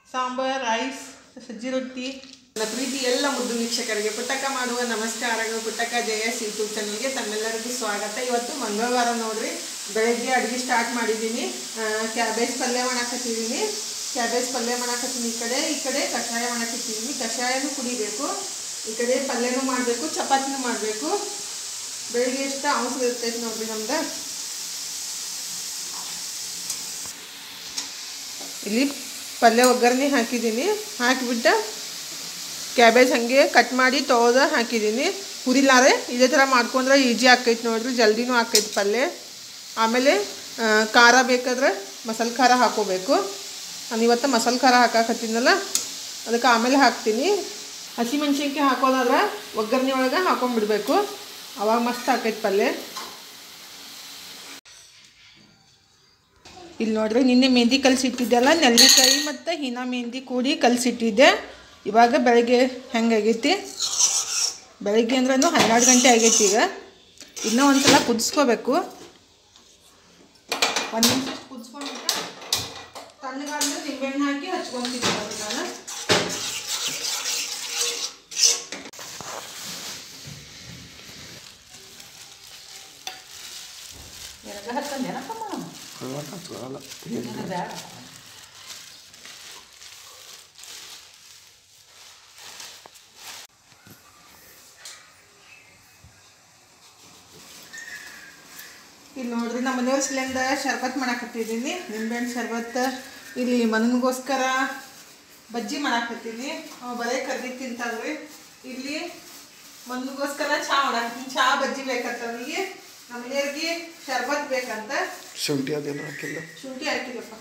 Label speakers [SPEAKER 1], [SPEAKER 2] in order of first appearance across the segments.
[SPEAKER 1] sambar rice ಸಜ್ಜಿ ರೊಟ್ಟಿ ನನ್ನ ಪ್ರೀತಿ ಎಲ್ಲ ಮುದ್ದು ವೀಕ್ಷಕರಿಗೆ ಪುಟ್ಟಕ್ಕ ಮಾಡುವ ನಮಸ್ಕಾರಗಳು ಪುಟ್ಟಕ್ಕ ಜಯಸ್ ಯೂಟ್ಯೂಬ್ ಚಾನಲ್ಗೆ ತಮ್ಮೆಲ್ಲರಿಗೂ ಸ್ವಾಗತ ಇವತ್ತು ಮಂಗಳವಾರ ನೋಡ್ರಿ ಬೆಳಗ್ಗೆ ಅಡುಗೆ ಸ್ಟಾರ್ಟ್ ಮಾಡಿದ್ದೀನಿ ಕ್ಯಾಬೇಜ್ ಪಲ್ಯ ಮಾಡಾಕತ್ತಿದ್ದೀನಿ ಕ್ಯಾಬೇಜ್ ಪಲ್ಯ ಮಾಡಾಕತ್ತೀನಿ ಈ ಕಡೆ ಈ ಕಡೆ ಕಷಾಯ ಮಾಡಾಕತ್ತಿದ್ದೀನಿ ಕಷಾಯನೂ ಕುಡಿಬೇಕು ಈ ಕಡೆ ಪಲ್ಯನೂ ಮಾಡಬೇಕು ಚಪಾತಿನೂ ಮಾಡಬೇಕು ಬೆಳಿಗ್ಗೆ ಎಷ್ಟು ಅವಸರ ಇರ್ತೈತೆ ನೋಡ್ರಿ ನಮ್ದು ಇಲ್ಲಿ ಪಲ್ಯ ಒಗ್ಗರಣೆ ಹಾಕಿದ್ದೀನಿ ಹಾಕಿಬಿಟ್ಟು ಕ್ಯಾಬೇಜ್ ಹಾಗೆ ಕಟ್ ಮಾಡಿ ತೊಳೆದು ಹಾಕಿದ್ದೀನಿ ಹುರಿಲಾರೆ ಇದೇ ಥರ ಮಾಡ್ಕೊಂಡ್ರೆ ಈಜಿ ಆಕೈತೆ ನೋಡ್ರಿ ಜಲ್ದಿನೂ ಆಕೈತೆ ಪಲ್ಯ ಆಮೇಲೆ ಆ, ಖಾರ ಬೇಕಾದ್ರೆ ಮಸಾಲೆ ಖಾರ ಹಾಕೋಬೇಕು ನಾನು ಇವತ್ತು ಮಸಾಲೆ ಖಾರ ಹಾಕಾಕತ್ತೀನಲ್ಲ ಅದಕ್ಕೆ ಆಮೇಲೆ ಹಾಕ್ತೀನಿ ಹಸಿಮೆಣ್ಸಿನ್ಕಾಯಿ ಹಾಕೋದಾದ್ರೆ ಒಗ್ಗರಣೆ ಒಳಗೆ ಹಾಕೊಂಡ್ಬಿಡ್ಬೇಕು ಅವಾಗ ಮಸ್ತ್ ಆಕೈತೆ ಪಲ್ಯ ಇಲ್ಲಿ ನೋಡ್ರಿ ನಿನ್ನೆ ಮೆಹಂದಿ ಕಲಸಿಟ್ಟಿದ್ದೆಲ್ಲ ನೆಲ್ಲಿಕಾಯಿ ಮತ್ತು ಹೀನಾ ಮೆಹಂದಿ ಕೂಡಿ ಕಲಸಿಟ್ಟಿದ್ದೆ ಇವಾಗ ಬೆಳಗ್ಗೆ ಹೆಂಗಾಗೈತಿ ಬೆಳಗ್ಗೆ ಅಂದ್ರೂ ಹನ್ನೆರಡು ಗಂಟೆ ಆಗೈತಿ ಈಗ ಇನ್ನೂ ಒಂದು ಸಲ ಕುದಿಸ್ಕೋಬೇಕು ಒಂದು ನಿಮಿಷ ಕುದಿಸ್ಕೊಂಡ್ಬಿಟ್ಟು ತಣ್ಣಗಾದ್ಮೇಲೆ ನಿಂಬೆಹಣ್ಣು ಹಾಕಿ ಹಚ್ಕೊಂತಿದ್ದೆ ನೋಡಿ ನಾನು
[SPEAKER 2] ನಿನಗೆ ಹತ್ತಂದೇನಪ್ಪ ಮಾಮ ನಿನಗೆ ಬೇಡ
[SPEAKER 1] ಇಲ್ಲಿ ನೋಡ್ರಿ ನಮ್ಮ ಮನೆಯವ್ರ ಸಿಲಿಂದ ಶರ್ಬತ್ ಮಾಡಾಕತ್ತಿದ್ದೀನಿ ನಿಂಬೆಹಣ್ಣು ಶರ್ಬತ್ ಇಲ್ಲಿ ಮನನಿಗೋಸ್ಕರ ಬಜ್ಜಿ ಮಾಡಾಕತ್ತೀನಿ ಅವ ಬರೇ ಕರ್ದಿ ತಿಂತಾವ್ರಿ ಇಲ್ಲಿ ಮನನಿಗೋಸ್ಕರ ಚಹಾ ಮಾಡಾಕತ್ತೀನಿ ಚಹಾ ಬಜ್ಜಿ ಬೇಕಂತ ಅವನಿಗೆ ನಮ್ಮ ಮನೆಯವ್ರಿಗೆ ಶರ್ಬತ್ ಬೇಕಂತ
[SPEAKER 3] ಶುಂಠಿ ಅದೆಲ್ಲ ಹಾಕಿಲ್ಲ
[SPEAKER 1] ಶುಂಠಿ ಹಾಕಿದಪ್ಪ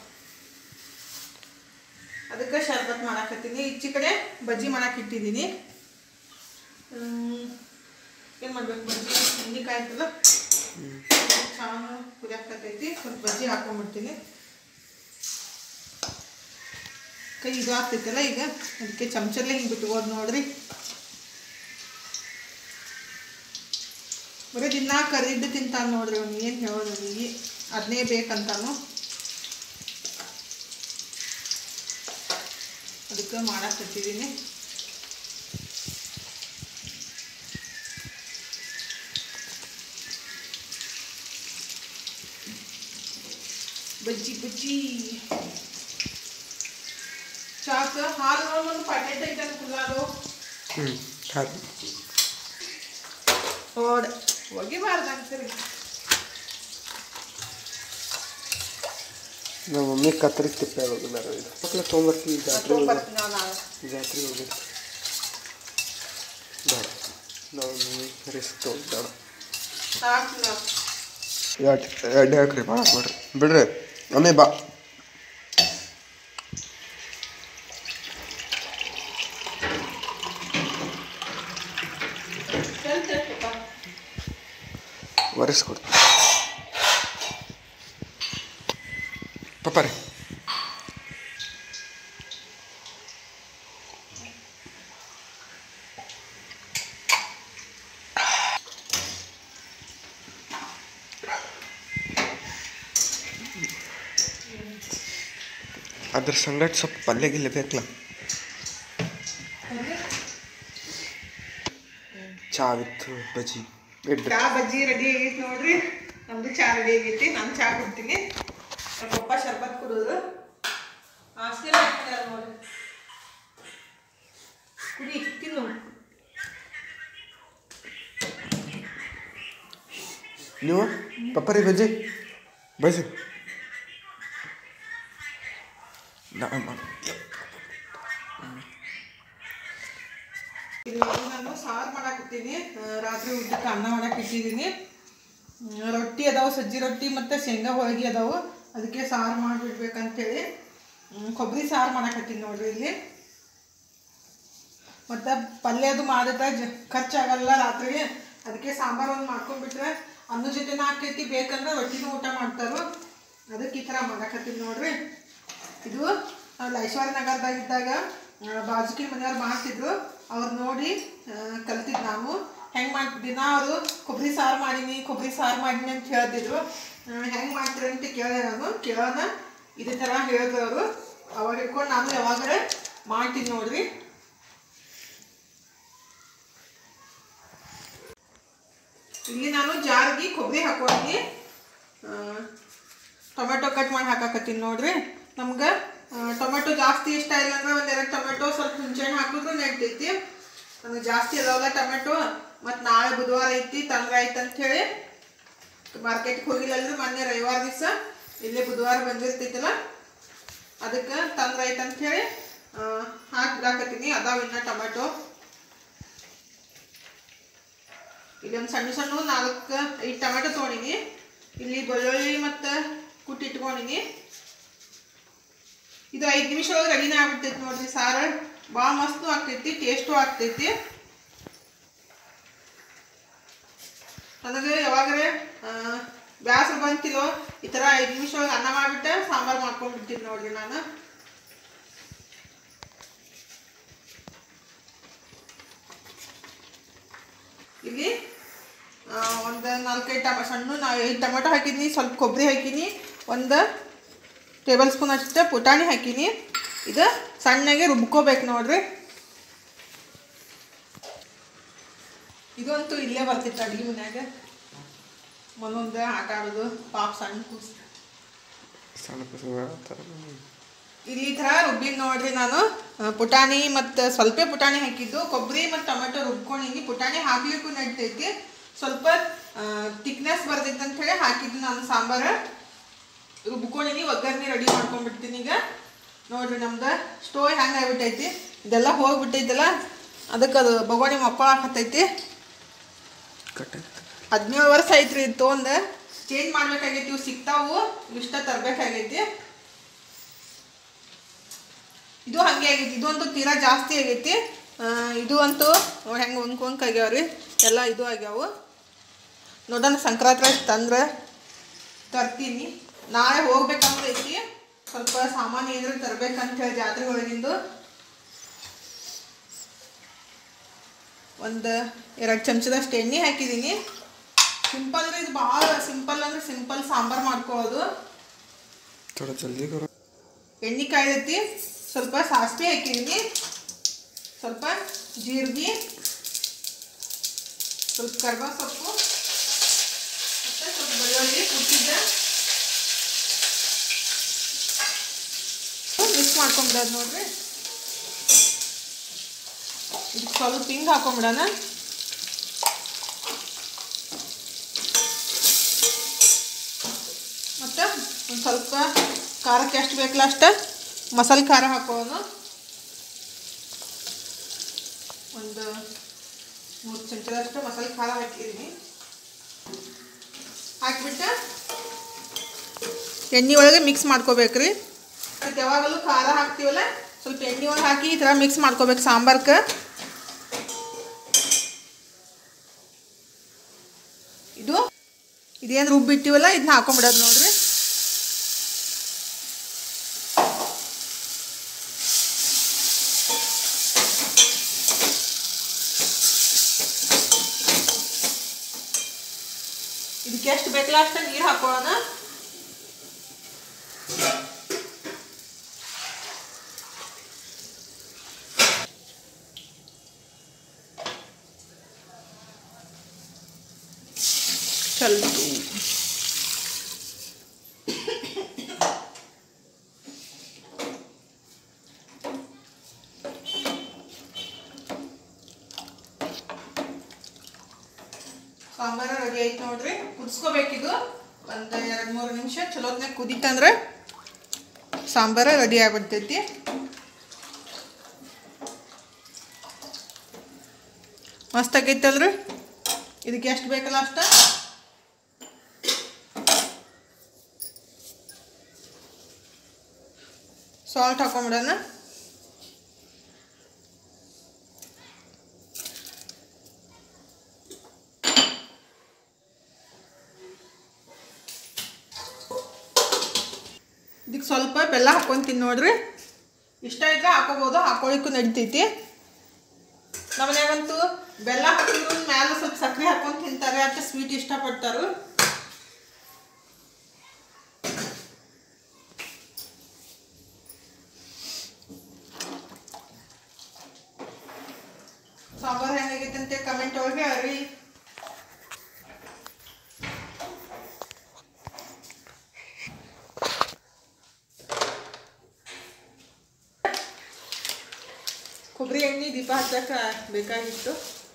[SPEAKER 1] ಅದಕ್ಕೆ ಶರ್ಬತ್ ಮಾಡಾಕತ್ತೀನಿ ಈಚೆ ಕಡೆ ಬಜ್ಜಿ ಮಾಡಾಕಿಟ್ಟಿದ್ದೀನಿ ಏನು ಮಾಡ್ಬೇಕು ಬಜ್ಜಿ ಹಿಂದಿಕಾಯಿ ಅಂತಲ್ಲ ಚಾನು ಕುದಿಯಾಕತೈತಿ ಸ್ವಲ್ಪ ಬಜ್ಜಿ ಹಾಕೊಂಡ್ಬಿಡ್ತೀನಿ ಕೈ ಇದು ಆಗ್ತೈತಲ್ಲ ಈಗ ಅದಕ್ಕೆ ಚಮಚಲ್ಲೇ ಹಿಂಗೆ ಬಿಟ್ಕೋದು ನೋಡ್ರಿ ಬರೀ ದಿನ ಕರಿದ್ದು ತಿಂತಾನೆ ನೋಡ್ರಿ ಅವ್ನು ಏನು ಹೇಳೋದು ಅವನಿಗೆ ಅದನ್ನೇ ಬೇಕಂತಾನು ಅದಕ್ಕೆ ಮಾಡಾಕತ್ತಿದ್ದೀನಿ ಬಜ್ಜಿ ಬಜ್ಜಿ ಚಾಕ ಹಾಲು ಒಂದು ಪ್ಯಾಕೆಟ್ ಐತೆ ಕುಲ್ಲಾದು
[SPEAKER 3] ಹ್ಞೂ ಹಾಕಿ
[SPEAKER 1] ಓಡ ಒಗಿಬಾರ್ದು ಅಂತೀರಿ
[SPEAKER 3] ನಮ್ಮ ಮಮ್ಮಿ ಕತ್ತರಿ ತಿಪ್ಪೆ ಹೋಗಿದ್ದಾರೆ ಇದು ಮಕ್ಕಳು ತೊಗೊಂಬರ್ತೀವಿ ಜಾತ್ರೆ ಹೋಗಿ
[SPEAKER 1] ಬರ್ತೀನಿ ನಾನು
[SPEAKER 3] ಜಾತ್ರೆಗೆ ಹೋಗಿದ್ದು ಬೇಡ ನಾವು ರಿಸ್ಕ್ ತೊಗೊಂಡು
[SPEAKER 1] ಸಾಕು ನಾವು
[SPEAKER 3] ಎರಡು ಎಣ್ಣೆ ಹಾಕ್ರಿ ಭಾಳ ಹಾಕ್ಬೇಡ್ರಿ ಬಿಡ್ರಿ ಮಮ್ಮಿ ಬಾ
[SPEAKER 1] ಕಲ್ತಪ್ಪ
[SPEAKER 3] ಒರೆಸ್ಕೊಡ್ತೀನಿ ಪಪ್ಪ ರೀ ಅದ್ರ ಸಂಗಟ ಸ್ವಲ್ಪ ಪಲ್ಯ ಗಿಲ್ಯ ಬೇಕಲ್ಲ ಚಾ ವಿತ್ ಬಜ್ಜಿ ಇಡ್ರಿ
[SPEAKER 1] ಚಾ ಬಜ್ಜಿ ರೆಡಿ ಆಗೈತಿ ನೋಡ್ರಿ ನಮ್ದು ಚಾ ರೆಡಿ ಆಗೈತಿ ನಾನು ಚಾ ಕುಡ್ತೀನಿ ನಮ್ಮ ಪಪ್ಪ ಶರ್ಬತ್ ಕುಡಿದ್ರು ಆಸ್ತಿ ಮಾಡ್ತಾರೆ ನೋಡ್ರಿ ಕುಡಿ ತಿನ್ನು
[SPEAKER 3] ನೀವು ಪಪ್ಪ ರೀ ಬಜ್ಜಿ ಬಜ್ಜಿ ನಾನು ಮಾಡು
[SPEAKER 1] ಇಲ್ಲಿ ನೋಡಿ ನಾನು ಸಾರು ಮಾಡಾಕತ್ತೀನಿ ಆ, ರಾತ್ರಿ ಊಟಕ್ಕೆ ಅನ್ನ ಮಾಡಕ್ಕೆ ಇಟ್ಟಿದ್ದೀನಿ ಹ್ಮ್, ರೊಟ್ಟಿ ಅದಾವು ಸಜ್ಜಿ ರೊಟ್ಟಿ ಮತ್ತು ಶೇಂಗಾ ಹೋಳಿಗೆ ಅದಾವು ಅದಕ್ಕೆ ಸಾರು ಮಾಡಿಬಿಡ್ಬೇಕಂತೇಳಿ ಹ್ಮ್, ಕೊಬ್ಬರಿ ಸಾರು ಮಾಡಾಕತ್ತೀನಿ ನೋಡ್ರಿ ಇಲ್ಲಿ ಮತ್ತು ಪಲ್ಯದು ಮಾಡಿದ್ರೆ ಜ ಖರ್ಚಾಗಲ್ಲ ರಾತ್ರಿಗೆ ಅದಕ್ಕೆ ಸಾಂಬಾರು ಒಂದು ಮಾಡ್ಕೊಂಡ್ಬಿಟ್ರೆ ಅನ್ನ ಜೊತೆನ ಹಾಕೈತಿ ಬೇಕಂದ್ರೆ ರೊಟ್ಟಿನೂ ಊಟ ಮಾಡ್ತಾರೋ ಅದಕ್ಕೆ ಈ ಥರ ಮಾಡಾಕತ್ತೀನಿ ನೋಡ್ರಿ ಇದು ನಾವು ಐಶ್ವರ್ಯ ನಗರದಾಗಿದ್ದಾಗ ಬಾಜುಕಿ ಮನೆಯವ್ರು ಮಾಡ್ತಿದ್ರು ಅವ್ರು ನೋಡಿ ಕಲ್ತಿದ್ದು ನಾವು ಹೆಂಗೆ ಮಾಡಿ ದಿನ ಅವರು ಕೊಬ್ಬರಿ ಸಾರು ಮಾಡೀನಿ ಕೊಬ್ಬರಿ ಸಾರು ಮಾಡೀನಿ ಅಂತ ಹೇಳ್ತಿದ್ರು ಹೆಂಗೆ ಮಾಡ್ತೀರಿ ಅಂತ ಕೇಳಿದೆ ನಾನು ಕೇಳೋಣ ಇದೇ ಥರ ಹೇಳಿದ್ರು ಅವರು ಅವಾಗ ಇಟ್ಕೊಂಡು ನಾನು ಯಾವಾಗಾರ ಮಾಡ್ತೀನಿ ನೋಡ್ರಿ ಇಲ್ಲಿ ನಾನು ಜಾರ್ಗಿ ಕೊಬ್ಬರಿ ಹಾಕೊಂಡಿ ಟೊಮೆಟೊ ಕಟ್ ಮಾಡಿ ಹಾಕಾಕತ್ತೀನಿ ನೋಡ್ರಿ ನಮ್ಗೆ ಟೊಮೆಟೊ ಜಾಸ್ತಿ ಇಷ್ಟ ಇಲ್ಲ ಅಂದ್ರೆ ಒಂದೆರಡು ಟೊಮೆಟೊ ಸ್ವಲ್ಪ ಹುಂಚೆಹಣ್ಣು ಹಾಕಿದ್ರು ನಡ್ತೈತಿ ನನಗೆ ಜಾಸ್ತಿ ಅದಾವಲ್ಲ ಟೊಮೆಟೊ ಮತ್ತು ನಾಳೆ ಬುಧವಾರ ಐತಿ ತಂದ್ರೆ ಆಯ್ತು ಅಂತ ಹೇಳಿ ಮಾರ್ಕೆಟ್ಗೆ ಹೋಗಿಲ್ಲ ಅಂದ್ರೆ ಮೊನ್ನೆ ರವಿವಾರ ದಿವಸ ಇಲ್ಲೇ ಬುಧವಾರ ಬಂದಿರ್ತೈತಲ್ಲ ಅದಕ್ಕೆ ತಂದ್ರೆ ಆಯ್ತು ಅಂತ ಹೇಳಿ ಹಾಕಿ ಬಿಡಾಕತ್ತೀನಿ ಅದಾವ ಇನ್ನ ಟೊಮೆಟೊ ಇಲ್ಲಿ ಒಂದು ಸಣ್ಣ ಸಣ್ಣ ನಾಲ್ಕು ಐದು ಟೊಮೆಟೊ ತೊಗೊಂಡಿನಿ ಇಲ್ಲಿ ಬೆಳ್ಳುಳ್ಳಿ ಮತ್ತು ಕುಟ್ಟಿ ಇಟ್ಕೊಂಡಿನಿ ಇದು ಐದು ನಿಮಿಷ ಒಳಗೆ ರೆಡಿನೇ ಆಗ್ಬಿಡ್ತೈತಿ ನೋಡ್ರಿ ಸಾರು ಭಾಳ ಮಸ್ತು ಆಗ್ತೈತಿ ಟೇಸ್ಟು ಆಗ್ತೈತಿ ನನಗೆ ಯಾವಾಗರೆ ಬ್ಯಾಸರ ಬಂತಿಲ್ಲೋ ಈ ಥರ ಐದು ನಿಮಿಷ ಒಳಗೆ ಅನ್ನ ಮಾಡಿಬಿಟ್ಟೆ ಸಾಂಬಾರು ಮಾಡ್ಕೊಂಡ್ಬಿಡ್ತೀನಿ ನೋಡ್ರಿ ನಾನು ಇಲ್ಲಿ ಒಂದು ನಾಲ್ಕೈದು ಟಮ ಸಣ್ಣ ನಾ ಐದು ಟೊಮೆಟೊ ಹಾಕಿದ್ದೀನಿ ಸ್ವಲ್ಪ ಕೊಬ್ಬರಿ ಹಾಕೀನಿ ಒಂದು ಟೇಬಲ್ ಸ್ಪೂನ್ ಅಷ್ಟೇ ಪುಟಾಣಿ ಹಾಕೀನಿ ಇದು ಸಣ್ಣಗೆ ರುಬ್ಕೋಬೇಕು ನೋಡ್ರಿ ಇದಂತೂ ಇಲ್ಲೇ ಬರ್ತಿತ್ತು ಅಡುಗೆ ಮನ್ಯಾಗ ಮನೊಂದು ಆಟ ಆಡೋದು ಪಾಪ ಸಣ್ಣ ಕೂಸ್
[SPEAKER 3] ಸಣ್ಣ ಪಸಂಗ ಹೇಳ್ತಾರೆ
[SPEAKER 1] ಇಲ್ಲಿ ಈ ಥರ ರುಬ್ಬಿನ ನೋಡ್ರಿ ನಾನು ಆ, ಪುಟಾಣಿ ಮತ್ತು ಸ್ವಲ್ಪ ಪುಟಾಣಿ ಹಾಕಿದ್ದು ಕೊಬ್ಬರಿ ಮತ್ತು ಟೊಮೆಟೊ ರುಬ್ಕೊಂಡಿನಿ ಪುಟಾಣಿ ಹಾಕ್ಲಿಕ್ಕೂ ನಡ್ತೈತಿ ಸ್ವಲ್ಪ ತಿಕ್ನೆಸ್ ಬರ್ತೈತೆ ಅಂತ ಹೇಳಿ ಹಾಕಿದ್ದು ನಾನು ಸಾಂಬಾರು ರುಬ್ಕೊಂಡಿನಿ ಒಗ್ಗರಣೆ ರೆಡಿ ಮಾಡ್ಕೊಂಡ್ಬಿಡ್ತೀನಿ ಈಗ ನೋಡ್ರಿ ನಮ್ದು ಸ್ಟೋವ್ ಹೆಂಗೆ ಆಗ್ಬಿಟ್ಟೈತಿ ಇದೆಲ್ಲ ಹೋಗ್ಬಿಟ್ಟೈತಲ್ಲ ಅದಕ್ಕೆ ಅದು ಬಗೋಣಿ ಮಕ್ಕಳಾಕತ್ತೈತಿ
[SPEAKER 3] ಕಟ್ಟಾಗುತ್ತೆ
[SPEAKER 1] ಹದಿನೇಳು ವರ್ಷ ಐತ್ರಿ ಇದು ತೊಗೊಂಡು ಚೇಂಜ್ ಮಾಡ್ಬೇಕಾಗೈತಿ ಇವು ಸಿಗ್ತಾವು ಇಷ್ಟ ತರಬೇಕಾಗೈತಿ ಇದು ಹಂಗೆ ಆಗೈತಿ ಇದು ಅಂತೂ ತೀರಾ ಜಾಸ್ತಿ ಆಗೈತಿ ಆ, ಇದು ಅಂತೂ ನೋಡಿ ಹೆಂಗೆ ಒಂಕ್ ಒಂಕ್ ಆಗ್ಯಾವ್ರಿ ಎಲ್ಲ ಇದು ಆಗ್ಯಾವು ನೋಡೋಣ ಸಂಕ್ರಾಂತಿ ತಂದ್ರೆ ತರ್ತೀನಿ ನಾಳೆ ಹೋಗ್ಬೇಕಂದ್ರೆ ಐತಿ ಸ್ವಲ್ಪ ಸಾಮಾನು ಏನಾದ್ರು ತರ್ಬೇಕಂತ ಹೇಳಿ ಜಾತ್ರೆ ಒಳಗಿಂದು ಒಂದು ಎರಡು ಚಮಚದಷ್ಟು ಎಣ್ಣೆ ಹಾಕಿದ್ದೀನಿ ಸಿಂಪಲ್ ರೀ ಇದು ಭಾಳ ಸಿಂಪಲ್ ಅಂದ್ರೆ ಸಿಂಪಲ್ ಸಾಂಬಾರು ಮಾಡ್ಕೊಳ್ಳೋದು
[SPEAKER 3] ಥೋड़ा ಜಲ್ದಿ ಕರೋ
[SPEAKER 1] ಎಣ್ಣೆ ಕಾಯ್ದೈತಿ ಸ್ವಲ್ಪ ಸಾಸಿವೆ ಹಾಕಿದ್ದೀನಿ ಸ್ವಲ್ಪ ಜೀರಿಗೆ ಸ್ವಲ್ಪ ಕರ್ಬೇವು ಸೊಪ್ಪು ಮತ್ತು ಸ್ವಲ್ಪ ಬೆಳ್ಳುಳ್ಳಿ ಕುಟ್ಟಿದ್ದೆ ಮಿಕ್ಸ್ ಮಾಡ್ಕೊಂಬಿಡೋದು ನೋಡ್ರಿ ಇದಕ್ಕೆ ಸ್ವಲ್ಪ ಹಿಂಗೆ ಹಾಕೊಂಬಿಡೋಣ ಮತ್ತು ಒಂದು ಸ್ವಲ್ಪ ಖಾರಕ್ಕೆ ಎಷ್ಟು ಬೇಕಲ್ಲ ಅಷ್ಟು ಮಸಾಲೆ ಖಾರ ಹಾಕೋಣ ಒಂದು ಮೂರು ಚಮಚದಷ್ಟು ಮಸಾಲೆ ಖಾರ ಹಾಕಿದ್ದೀನಿ ಹಾಕಿಬಿಟ್ಟು ಎಣ್ಣೆ ಒಳಗೆ ಮಿಕ್ಸ್ ಮಾಡ್ಕೋಬೇಕ್ರಿ ಅದಕ್ಕೆ ಯಾವಾಗಲೂ ಖಾರ ಹಾಕ್ತೀವಲ್ಲ ಸ್ವಲ್ಪ ಎಣ್ಣೆ ಒಳಗೆ ಹಾಕಿ ಈ ಥರ ಮಿಕ್ಸ್ ಮಾಡ್ಕೋಬೇಕು ಸಾಂಬಾರ್ಗೆ ಇದು ಇದೇನು ರುಬ್ಬಿಟ್ಟಿವಲ್ಲ ಇದನ್ನ ಹಾಕೊಂಬಿಡೋದು ನೋಡ್ರಿ ಇದಕ್ಕೆ ಎಷ್ಟು ಬೇಕಲ್ಲ ಅಷ್ಟು ನೀರು ಹಾಕೊಳ್ಳೋಣ ಚಲ್ತು ಸಾಂಬಾರು ರೆಡಿ ಆಯ್ತು ನೋಡ್ರಿ ಕುದಿಸ್ಕೋಬೇಕಿದು ಒಂದು ಎರಡು ಮೂರು ನಿಮಿಷ ಚಲೋತ್ನಾಗ ಕುದೀತಂದ್ರೆ ಸಾಂಬಾರು ರೆಡಿ ಆಗ್ಬಿಡ್ತೈತಿ ಮಸ್ತ್ ಆಗೈತಲ್ರಿ ಇದಕ್ಕೆ ಎಷ್ಟು ಬೇಕಲ್ಲ ಅಷ್ಟ ಸಾಲ್ಟ್ ಹಾಕೊಂಬಿಡೋಣ ಇದಕ್ಕೆ ಸ್ವಲ್ಪ ಬೆಲ್ಲ ಹಾಕ್ಕೊಂತೀನಿ ನೋಡ್ರಿ ಇಷ್ಟ ಇದ್ರೆ ಹಾಕೋಬೋದು ಹಾಕೊಳ್ಳಿಕ್ಕೂ ನಡಿತೈತಿ ನಮ್ಮ ಮನ್ಯಾಗಂತೂ ಬೆಲ್ಲ ಹಾಕಿದ್ರು ಮ್ಯಾಲೆ ಸ್ವಲ್ಪ ಸಕ್ಕರೆ ಹಾಕೊಂಡು ತಿಂತಾರೆ ಅಷ್ಟು ಸ್ವೀಟ್ ಇಷ್ಟಪಡ್ತಾರೆ ಸಾಂಬಾರ್ ಹೆಂಗಾಗೈತೆ ಅಂತ ಕಮೆಂಟ್ ಒಳಗೆ ಹೇಳ್ರಿ ಕೊಬ್ಬರಿ ಎಣ್ಣೆ ದೀಪ ಹಚ್ಚಕ್ಕ ಬೇಕಾಗಿತ್ತು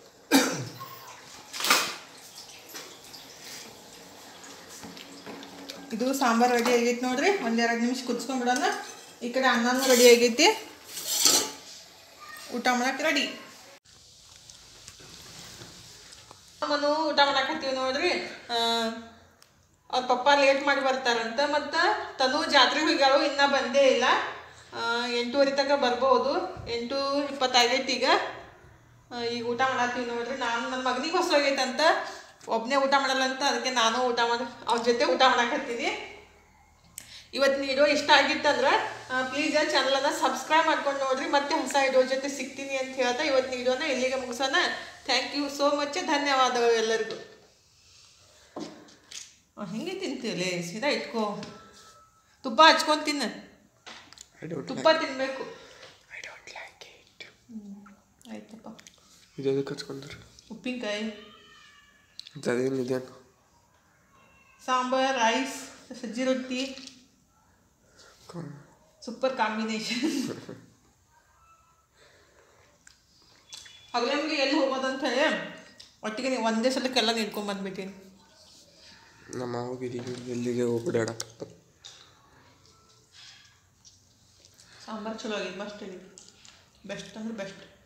[SPEAKER 1] ಇದು ಸಾಂಬಾರ್ ರೆಡಿ ಆಗೈತಿ ನೋಡ್ರಿ ಒಂದೆರಡು ನಿಮಿಷ ಕುದಿಸ್ಕೊಂಡ್ಬಿಡೋಣ ಈ ಕಡೆ ಅನ್ನನೂ ರೆಡಿ ಆಗೈತಿ ಊಟ ಮಾಡಕ್ಕೆ ರೆಡಿ ಮನು ಊಟ ಮಾಡಕತ್ತೀವಿ ನೋಡ್ರಿ ಅವ್ರ ಪಪ್ಪ ಲೇಟ್ ಮಾಡಿ ಬರ್ತಾರಂತ ಮತ್ತು ತನು ಜಾತ್ರೆಗೆ ಹೋಗ್ಯಾಳು ಇನ್ನೂ ಬಂದೇ ಇಲ್ಲ ಆ, ಎಂಟೂವರೆ ತನಕ ಬರ್ಬೋದು ಎಂಟು ಇಪ್ಪತ್ತೈದೈತಿ ಈಗ ಆ, ಈಗ ಊಟ ಮಾಡತ್ತೀವಿ ನೋಡ್ರಿ ನಾನು ನನ್ನ ಮಗನಿಗೆ ಹೊಸ ಹೋಗೈತಂತ ಒಬ್ಬನೇ ಊಟ ಮಾಡಲ್ಲ ಅಂತ ಅದಕ್ಕೆ ನಾನು ಊಟ ಮಾಡಿ ಅವ್ರ ಜೊತೆ ಊಟ ಮಾಡಕತ್ತೀನಿ ಇವತ್ತಿನ ವಿಡಿಯೋ ಇಷ್ಟ ಆಗಿತ್ತಂದ್ರೆ ಪ್ಲೀಸ್ ಚಾನಲನ್ನು ಸಬ್ಸ್ಕ್ರೈಬ್ ಮಾಡ್ಕೊಂಡು ನೋಡ್ರಿ ಮತ್ತೆ ಹೊಸ ವಿಡಿಯೋ ಜೊತೆ ಸಿಗ್ತೀನಿ ಅಂತ ಹೇಳ್ತಾ ಇವತ್ತಿನ ವಿಡಿಯೋನ ಇಲ್ಲಿಗೆ ಮುಗಿಸೋಣ ಥ್ಯಾಂಕ್ ಯು ಸೋ ಮಚ್ ಧನ್ಯವಾದಗಳು ಎಲ್ಲರಿಗೂ ಆ, ಹಿಂಗೆ ತಿಂತೀಯಲ್ಲೇ ಸೀದಾ ಇಟ್ಕೋ ತುಪ್ಪ ಹಚ್ಕೊಂಡು ತಿನ್ನು
[SPEAKER 3] ಐ ಡೋಂಟ್
[SPEAKER 1] ತುಪ್ಪ ತಿನ್ನಬೇಕು
[SPEAKER 3] ಐ ಡೋಂಟ್ ಲೈಕ್ ಇಟ್
[SPEAKER 1] ಆಯ್ತಪ್ಪ
[SPEAKER 3] ಇದು ಎದಕ್ಕೆ ಹಚ್ಕೊಂಡ್ರಿ
[SPEAKER 1] ಉಪ್ಪಿನಕಾಯಿ
[SPEAKER 3] ಅದೇನು ಇದೇನು
[SPEAKER 1] ಸಾಂಬಾರ್ ರೈಸ್ ಸಜ್ಜಿ ರೊಟ್ಟಿ ಸೂಪರ್ ಕಾಂಬಿನೇಷನ್ ಆಗಲೇ ನಮಗೆ ಎಲ್ಲಿ ಹೋಗೋದಂತ ಹೇಳಿ ಒಟ್ಟಿಗೆ ನೀವು ಒಂದೇ ಸಲಕ್ಕೆಲ್ಲ ನೀಡ್ಕೊಂಡ್ ಬಂದ್ಬಿಟ್ಟೀನಿ
[SPEAKER 3] ನಮ್ಮ ಹೋಗಿದ್ದೀವಿ ಎಲ್ಲಿಗೆ ಹೋಗ್ಬಿಡಾಡಕ್ಕೆ
[SPEAKER 1] ಸಾಂಬಾರು ಚಲೋ ಆಗಿದೆ ಮಸ್ತ್ ಆಗಿದೆ ಬೆಸ್ಟ್ ಅಂದ್ರೆ ಬೆಸ್ಟ್